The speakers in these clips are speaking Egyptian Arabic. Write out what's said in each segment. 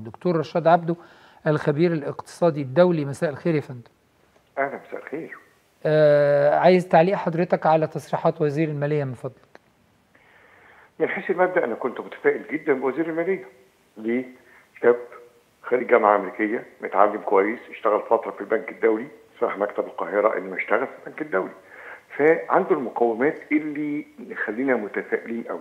الدكتور رشاد عبده الخبير الاقتصادي الدولي مساء الخير يا فندم اهلا مساء الخير آه عايز تعليق حضرتك على تصريحات وزير الماليه من فضلك من حيث المبدا انا كنت متفائل جدا بوزير الماليه ليه شاب خريج جامعه امريكيه متعلم كويس اشتغل فتره في البنك الدولي صح مكتب القاهره اللي ما اشتغل في البنك الدولي فعنده المقومات اللي خلينا متفائلين قوي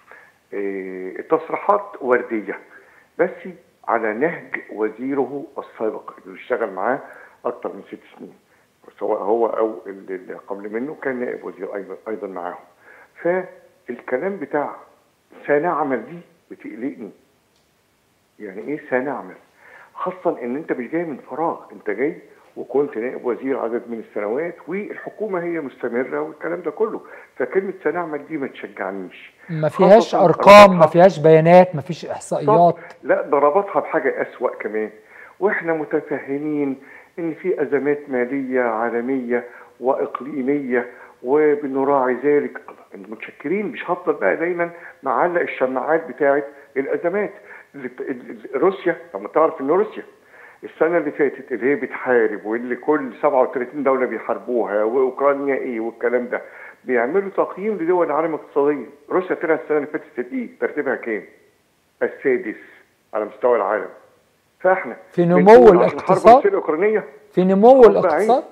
إيه التصريحات ورديه بس على نهج وزيره السابق اللي اشتغل معاه اكثر من ست سنين سواء هو او اللي قبل منه كان نائب وزير ايضا ايضا معاهم فالكلام بتاع سنعمل دي بتقلقني يعني ايه سنعمل خاصة ان انت مش جاي من فراغ انت جاي وكنت نائب وزير عدد من السنوات والحكومة هي مستمرة والكلام ده كله فكلمة سنعمل دي ما تشجعنيش ما فيهاش ارقام ما فيهاش بيانات ما فيش احصائيات لا ده ربطها بحاجة اسوأ كمان واحنا متفهمين ان في ازمات مالية عالمية واقليمية وبنراعي ذلك متشكرين مش هفضل بقى دايما معلق الشماعات بتاعت الازمات روسيا لما تعرف ان روسيا السنه اللي فاتت اللي هي بتحارب واللي كل 37 دوله بيحاربوها واوكرانيا ايه والكلام ده بيعملوا تقييم لدول العالم الاقتصاديه روسيا طلعت السنه اللي فاتت ايه ترتيبها كام؟ السادس على مستوى العالم فاحنا في نمو الاقتصاد الاوكرانيه في نمو الاقتصاد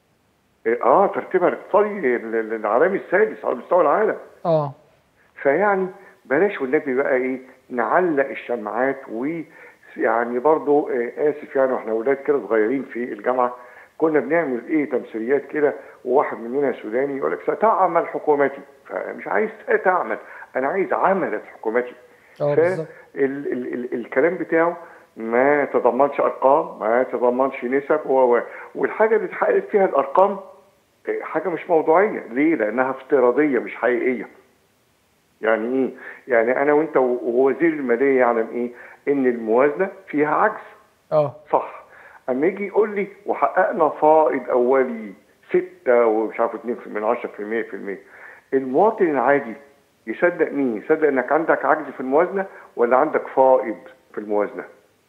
اه ترتيبها الاقتصادي العالمي السادس على مستوى العالم اه فيعني بلاش والنبي بقى ايه نعلق الشماعات ويعني برضو آه اسف يعني واحنا اولاد كده صغيرين في الجامعه كنا بنعمل ايه تمثيليات كده وواحد مننا سوداني يقول لك ستعمل حكومتي فمش عايز ستعمل انا عايز عملت حكومتي اه بالظبط ال ال ال الكلام بتاعه ما تضمنش ارقام ما تضمنش نسب و والحاجه اللي اتحققت فيها الارقام حاجه مش موضوعيه ليه لانها افتراضيه مش حقيقيه يعني ايه يعني انا وانت ووزير الماليه يعلم ايه ان الموازنه فيها عجز اه صح اما يجي يقول لي وحققنا فائض اولي 6 ومش عارف 2 من 10 في المية في المية المواطن العادي يصدق مين يصدق انك عندك عجز في الموازنه ولا عندك فائض في الموازنه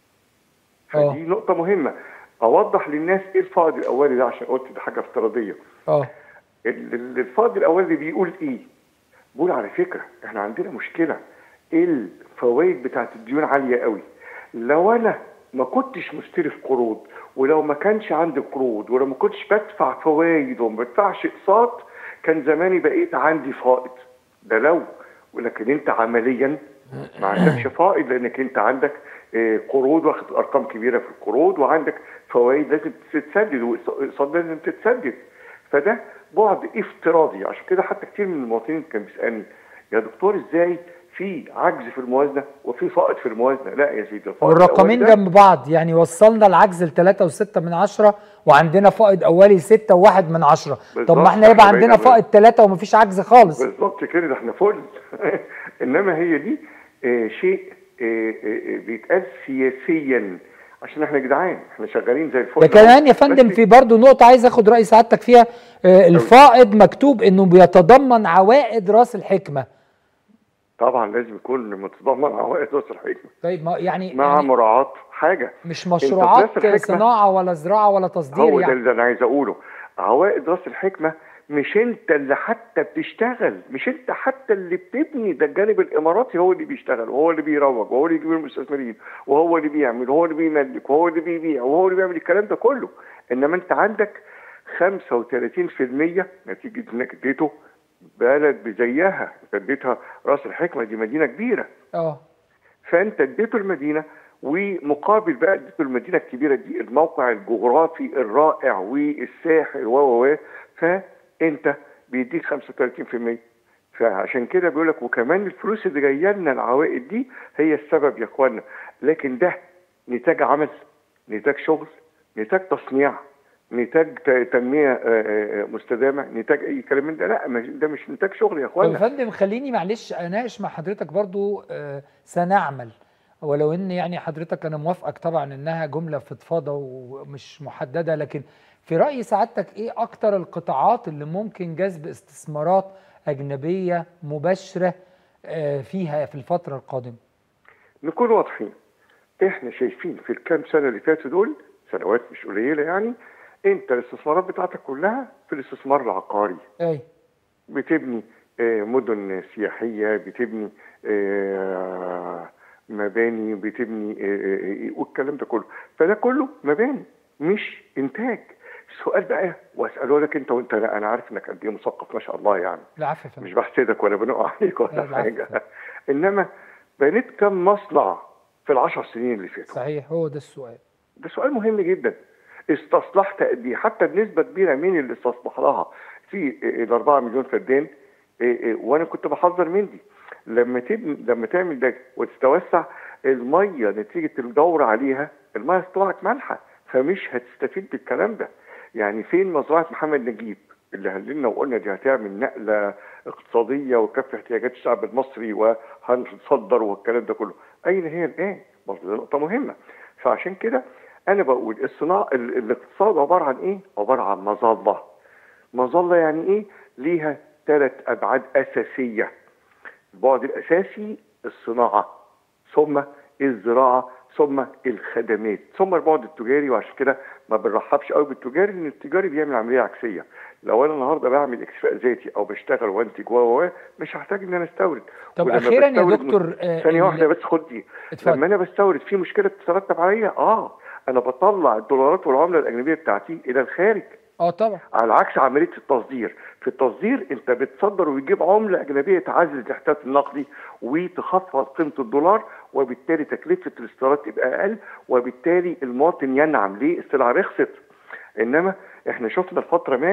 فدي نقطه مهمه اوضح للناس ايه الفائض الاولي ده عشان قلت ده حاجه افتراضيه اه الفائض الاولي بيقول ايه بقول على فكره احنا عندنا مشكله الفوائد بتاعت الديون عاليه قوي لو انا ما كنتش مستلف قروض ولو ما كانش عندي قروض ولو ما كنتش بدفع فوائد وما بدفعش اقساط كان زماني بقيت عندي فائض ده لو ولكن انت عمليا ما عندكش فائض لانك انت عندك قروض واخد ارقام كبيره في القروض وعندك فوائد لازم تتسدد واقساط لازم تتسدد فده بعد افتراضي عشان كده حتى كتير من المواطنين كان بيسالني يا دكتور ازاي في عجز في الموازنه وفي فائض في الموازنه لا يا سيدي والرقمين جنب بعض يعني وصلنا العجز ل 3.6 من عشرة وعندنا فائض اولي 6 و1 من عشرة طب ما احنا يبقى عندنا فائض 3 ومفيش عجز خالص بالظبط كده ده احنا فل انما هي دي اه شيء اه اه بيتقال سياسيا عشان احنا جدعان احنا شغالين زي الفل ده كمان يا فندم في برضه نقطه عايز اخد راي سعادتك فيها اه الفائض مكتوب انه بيتضمن عوائد راس الحكمه طبعا لازم يكون متضمن عوائد راس الحكمه طيب ما يعني مع يعني مراعاه حاجه مش مشروعات صناعه ولا زراعه ولا تصدير هو يعني ده اللي انا عايز اقوله عوائد راس الحكمه مش انت اللي حتى بتشتغل مش انت حتى اللي بتبني ده الجانب الاماراتي هو اللي بيشتغل وهو اللي بيروج وهو اللي يجيب المستثمرين وهو اللي بيعمل وهو اللي بيملك وهو اللي بيبيع وهو اللي بيعمل الكلام ده كله انما انت عندك 35% نتيجه انك اديته بلد بزيها انت اديتها راس الحكمه دي مدينه كبيره اه فانت اديته المدينه ومقابل بقى اديته المدينه الكبيره دي الموقع الجغرافي الرائع والساحل و و فانت بيديك 35% فعشان كده بيقول لك وكمان الفلوس اللي جايه لنا العوائد دي هي السبب يا اخوانا لكن ده نتاج عمل نتاج شغل نتاج تصنيع نتاج تنميه مستدامه نتاج اي كلام من ده لا ده مش نتاج شغل يا طب اخوانا يا فندم خليني معلش اناقش مع حضرتك برضو آه، سنعمل ولو ان يعني حضرتك انا موافقك طبعا انها جمله فضفاضه ومش محدده لكن في راي سعادتك ايه اكتر القطاعات اللي ممكن جذب استثمارات اجنبيه مباشره آه، فيها في الفتره القادمه نكون واضحين احنا شايفين في الكام سنه اللي فاتوا دول سنوات مش قليله يعني انت الاستثمارات بتاعتك كلها في الاستثمار العقاري اي بتبني آه، مدن سياحيه بتبني آه، مباني بتبني آه، آه، والكلام ده كله فده كله مباني مش انتاج السؤال بقى واساله لك انت وانت لا انا عارف انك قد ايه مثقف ما شاء الله يعني العفو يا فندم مش بحسدك ولا بنقع عليك لا، ولا بالعكس. حاجه انما بنيت كم مصنع في العشر سنين اللي فاتوا صحيح هو ده السؤال ده سؤال مهم جدا استصلحت قد ايه حتى بنسبه كبيره مين اللي استصلح لها في ال 4 مليون فدان إيه إيه، وانا كنت بحذر من دي لما تبني لما تعمل ده وتتوسع الميه نتيجه الدور عليها الميه طلعت مالحه فمش هتستفيد بالكلام ده يعني فين مزرعه محمد نجيب اللي هللنا وقلنا دي هتعمل نقله اقتصاديه وكف احتياجات الشعب المصري وهنصدر والكلام ده كله اين هي الان؟ برضه دي نقطه مهمه فعشان كده انا بقول الصناعه ال- الاقتصاد عباره عن ايه؟ عباره عن مظله مظله يعني ايه؟ ليها ثلاث ابعاد اساسيه البعد الاساسي الصناعه ثم الزراعه ثم الخدمات ثم البعد التجاري وعشان كده ما بنرحبش قوي بالتجاري لان التجاري بيعمل عمليه عكسيه لو انا النهارده بعمل اكتفاء ذاتي او بشتغل وانتج و و و، مش هحتاج ان انا استورد طب ولما اخيرا يا بستورد دكتور آه، ثانيه ال- واحده بس خد دي اتفضل. لما انا بستورد في مشكله تترتب عليا اه انا بطلع الدولارات والعمله الاجنبيه بتاعتي الى الخارج اه طبعا على عكس عمليه التصدير في التصدير انت بتصدر وتجيب عمله اجنبيه تعزز الاحتياط النقدي وتخفض قيمه الدولار وبالتالي تكلفه الاستيراد تبقى اقل وبالتالي المواطن ينعم ليه السلعه رخصت انما احنا شفنا الفتره ما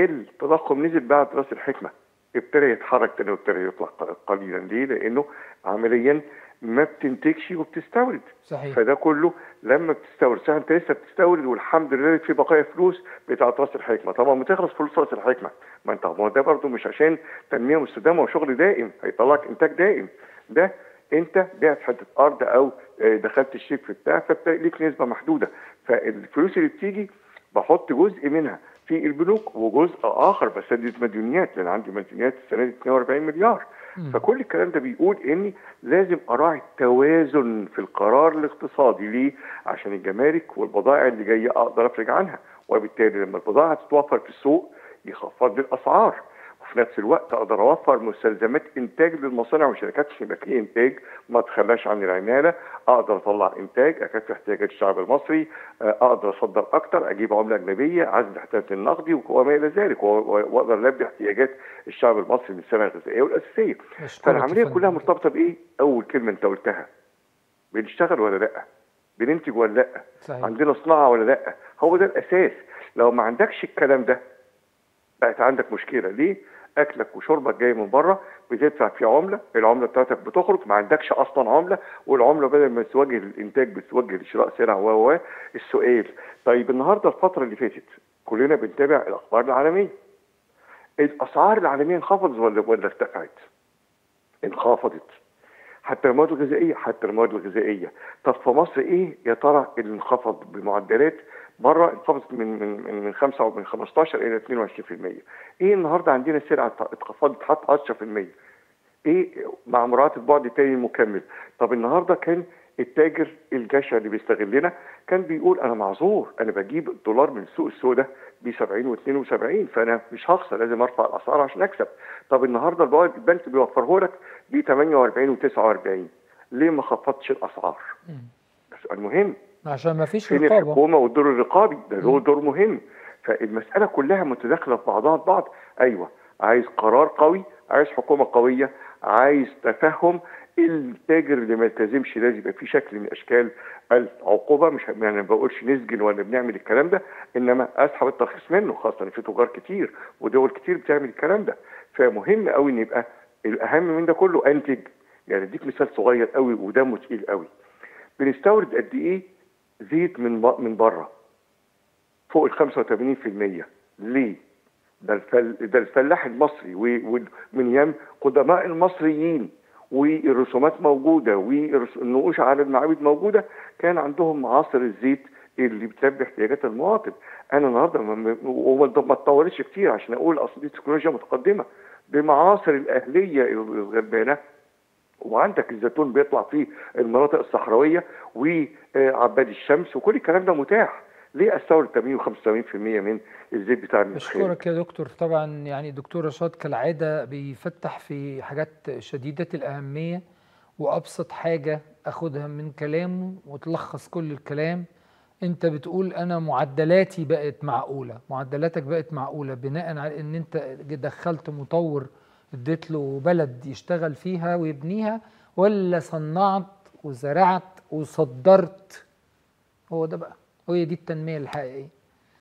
التضخم نزل بعد راس الحكمه ابتدى يتحرك تاني وابتدى يطلع قليلا ليه؟ لانه عمليا ما بتنتجش وبتستورد صحيح فده كله لما بتستورد سواء انت لسه بتستورد والحمد لله في بقايا فلوس بتاعت راس الحكمه طبعا بتخلص فلوس راس الحكمه ما انت ما هو ده برضه مش عشان تنميه مستدامه وشغل دائم هيطلعك انتاج دائم ده انت بعت حته ارض او آه، دخلت الشيك في بتاع فليك نسبه محدوده فالفلوس اللي بتيجي بحط جزء منها في البنوك وجزء اخر بسدد مديونيات لان عندي مديونيات السنه دي 42 مليار فكل الكلام ده بيقول اني لازم اراعي التوازن في القرار الاقتصادي ليه؟ عشان الجمارك والبضائع اللي جايه اقدر افرج عنها وبالتالي لما البضاعه تتوفر في السوق يخفض لي الاسعار وفي نفس الوقت اقدر اوفر مستلزمات انتاج للمصانع والشركات عشان يبقى في انتاج ما تخلاش عن العماله اقدر اطلع انتاج اكفي احتياجات الشعب المصري آه، اقدر اصدر اكتر اجيب عمله اجنبيه اعزز الاحتياج النقدي وما الى ذلك و- و- واقدر البي احتياجات الشعب المصري من السلع الغذائيه والاساسيه أشكرك فالعمليه يا فندم. كلها مرتبطه بايه؟ اول كلمه انت قلتها بنشتغل ولا لا؟ بننتج ولا لا؟ صحيح عندنا صناعه ولا لا؟ هو ده الاساس لو ما عندكش الكلام ده بقت عندك مشكله ليه؟ اكلك وشربك جاي من بره بتدفع فيه عمله، العمله بتاعتك بتخرج ما عندكش اصلا عمله والعمله بدل ما تتوجه للانتاج بتتوجه لشراء سلع و و السؤال طيب النهارده الفتره اللي فاتت كلنا بنتابع الاخبار العالميه الاسعار العالميه انخفضت ولا ولا ارتفعت؟ انخفضت حتى المواد الغذائيه حتى المواد الغذائيه طب في مصر ايه يا ترى اللي انخفض بمعدلات بره انخفضت من من من من 5 من 15 الى 22% ايه النهارده عندنا سلعه اتخفضت حتى 10% ايه مع مراعاه البعد التاني المكمل طب النهارده كان التاجر الجشع اللي بيستغلنا كان بيقول انا معذور انا بجيب الدولار من السوق السوداء ب 70 و72 فانا مش هخسر لازم ارفع الاسعار عشان اكسب طب النهارده البنك البنك بيوفره لك ب 48 و49 ليه ما خفضتش الاسعار؟ مم. ده سؤال مهم عشان ما فيش فين رقابه الحكومه والدور الرقابي ده له دور مهم فالمساله كلها متداخله في بعضها البعض ايوه عايز قرار قوي عايز حكومه قويه عايز تفهم التاجر اللي ما يلتزمش لازم يبقى في شكل من اشكال العقوبه مش يعني ما بقولش نسجن ولا بنعمل الكلام ده انما اسحب الترخيص منه خاصه ان في تجار كتير ودول كتير بتعمل الكلام ده فمهم قوي ان يبقى الاهم من ده كله انتج يعني اديك مثال صغير قوي ودمه تقيل قوي بنستورد قد ايه زيت من ب- من بره فوق ال 85% ليه؟ ده الفل... ده الفلاح المصري و- ومن ايام قدماء المصريين والرسومات موجوده والنقوش على المعابد موجوده كان عندهم معاصر الزيت اللي بتلبي احتياجات المواطن انا النهارده ما- ما- وما ما اتطورتش كتير عشان اقول اصل دي تكنولوجيا متقدمه بمعاصر الاهليه الغلبانه وعندك الزيتون بيطلع في المناطق الصحراويه وعباد الشمس وكل الكلام ده متاح ليه استورد 80 و85% من الزيت بتاع المخيل بشكرك يا دكتور طبعا يعني دكتور رشاد كالعاده بيفتح في حاجات شديده الاهميه وابسط حاجه اخدها من كلامه وتلخص كل الكلام انت بتقول انا معدلاتي بقت معقوله معدلاتك بقت معقوله بناء على ان انت دخلت مطور اديت له بلد يشتغل فيها ويبنيها ولا صنعت وزرعت وصدرت هو ده بقى هي دي التنميه الحقيقيه